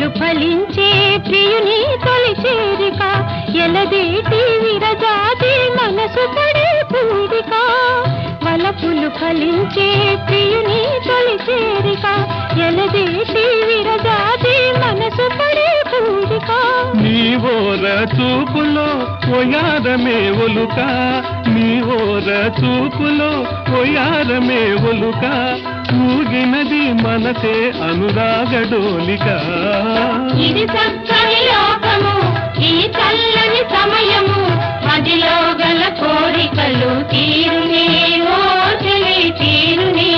ఫలించే ప్రియుని తొలి చేరిక ఎలదేటి విరజాతి మనసు పడే పూరిక వలపులు ఫలించే ప్రియుని తొలి చేరిక ఎలదేటి విరజాతి మనసు పడే పూరిక నీ ఓర చూపులో ఒయారమే ఒలుక నీ ఓర చూపులో ఒయారమే ఒలుక ఊగినది మనసే అనురాగడోలిక ఇది చక్కని లోకము ఈ చల్లని సమయము మదిలో గల కోరికలు తీరునే ఓ చెలి తీరునే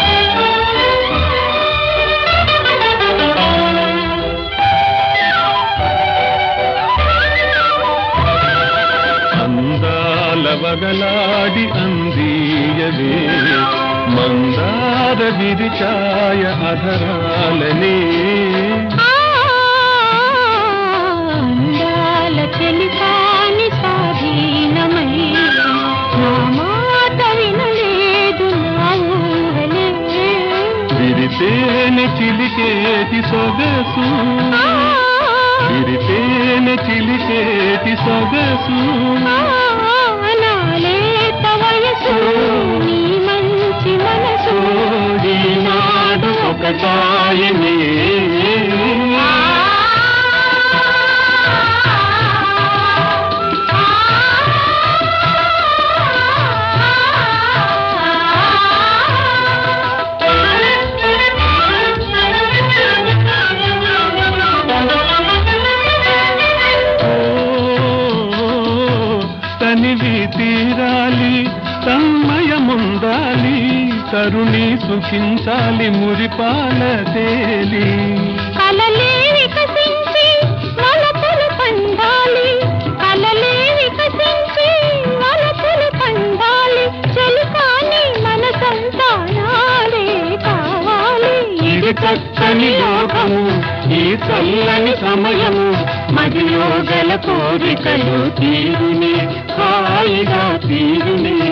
అందాల వగలాడి అందీయవే మందార విరిచాయ అధరాలనే ఆ, అందాల చెలికాని స్వాధీనమై నా మాట వినలేదు నా ఊహలే విరితేనె చిలికేటి సొగసు ఆ, విరితేనె చిలికేటి సొగసు నాలేత వయసు నీ మంచి మనసు ఈనాడు ఒకటాయనే ఓ, తనివి తీరాలి తన్మయముందాలి తరుణి సుఖించాలి మురిపాల తేలి కలలే వికసించి వలపులు పండాలి కలలే వికసించి వలపులు పండాలి చెలికాని మన సంతానాలే కావాలి ఇది చక్కని లోకము ఈ చల్లని సమయము మదిలో గల కోరికలు తీరునే హాయిగా తీరునే